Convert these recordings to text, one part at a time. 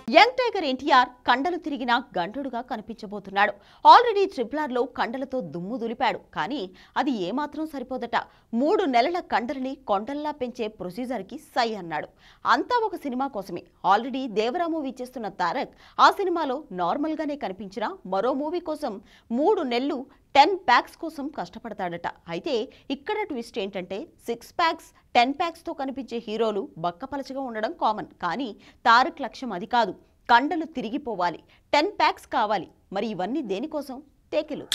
young tiger NTR కండలు తిరిగిన గంటడుగా కనిపించబోతున్నాడు already triple లో కండలతో దుమ్ము దులిపాడు కానీ అది ఏమాత్రం సరిపోదట మూడు నెలల కండలని కొండల్లా పెంచే ప్రొసీజర్కి సై అన్నాడు అంతా ఒక సినిమా కోసమే ఆల్రెడీ దేవరా మూవీ చేస్తున్న తారక్ ఆ సినిమాలో నార్మల్గానే కనిపించిన మరో మూవీ కోసం మూడు నెలలు టెన్ ప్యాక్స్ కోసం కష్టపడతాడట అయితే ఇక్కడ ట్విస్ట్ ఏంటంటే సిక్స్ ప్యాక్స్ టెన్ ప్యాక్స్తో కనిపించే హీరోలు బక్కపలచగా ఉండడం కామన్ కానీ తారక్ లక్ష్యం అది కాదు కండలు తిరిగిపోవాలి టెన్ ప్యాక్స్ కావాలి మరి ఇవన్నీ దేనికోసం టేకిలు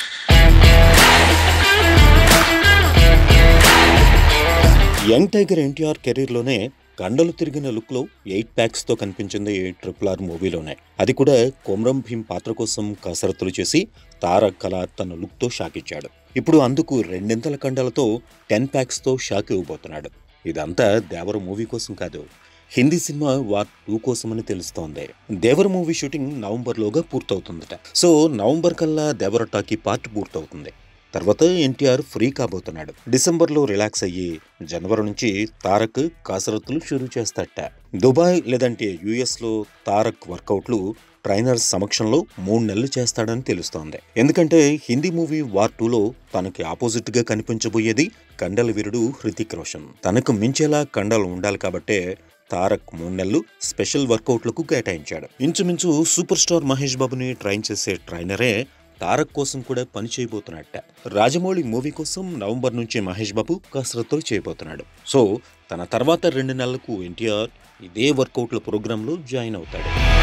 యంగ్ టైగర్ ఎన్టీఆర్ కెరీర్లోనే కండలు తిరిగిన లుక్లో ఎయిట్ ప్యాక్స్తో కనిపించింది ట్రిపుల్ ఆర్ మూవీలోనే అది కూడా కొమరం భీం పాత్ర కోసం కసరత్తులు చేసి తారక్ కళ తన లుక్తో షాక్ ఇచ్చాడు ఇప్పుడు అందుకు రెండింతల కండలతో టెన్ ప్యాక్స్తో షాక్ ఇవ్వబోతున్నాడు ఇదంతా దేవర మూవీ కోసం కాదు హిందీ సినిమా వార్ టూ కోసమని తెలుస్తోంది దేవర మూవీ షూటింగ్ నవంబర్లోగా పూర్తవుతుందట సో నవంబర్ కల్లా దేవర టాకీ పార్ట్ పూర్తవుతుంది తర్వాత ఎన్టీఆర్ ఫ్రీ కాబోతున్నాడు డిసెంబర్లో రిలాక్స్ అయ్యి జనవరి నుంచి తారక్ కసరత్తులు షురూ చేస్తాడట దుబాయ్ లేదంటే యుఎస్లో తారక్ వర్కౌట్లు ట్రైనర్స్ సమక్షంలో మూడు నెలలు చేస్తాడని తెలుస్తోంది ఎందుకంటే హిందీ మూవీ వార్ టూలో తనకి ఆపోజిట్ గా కనిపించబోయేది కండల వీరుడు హృతిక్ రోషన్ తనకు మించేలా కండలు ఉండాలి కాబట్టే తారక్ మూడు నెలలు స్పెషల్ వర్కౌట్లకు కేటాయించాడు ఇంచుమించు సూపర్ స్టార్ మహేష్ బాబుని ట్రైన్ చేసే ట్రైనరే తారక్ కోసం కూడా పని చేయబోతున్నట్ట రాజమౌళి మూవీ కోసం నవంబర్ నుంచి మహేష్ బాబు కసరత్తులు చేయబోతున్నాడు సో తన తర్వాత రెండు నెలలకు ఎన్టీఆర్ ఇదే వర్కౌట్ల ప్రోగ్రాంలో జాయిన్ అవుతాడు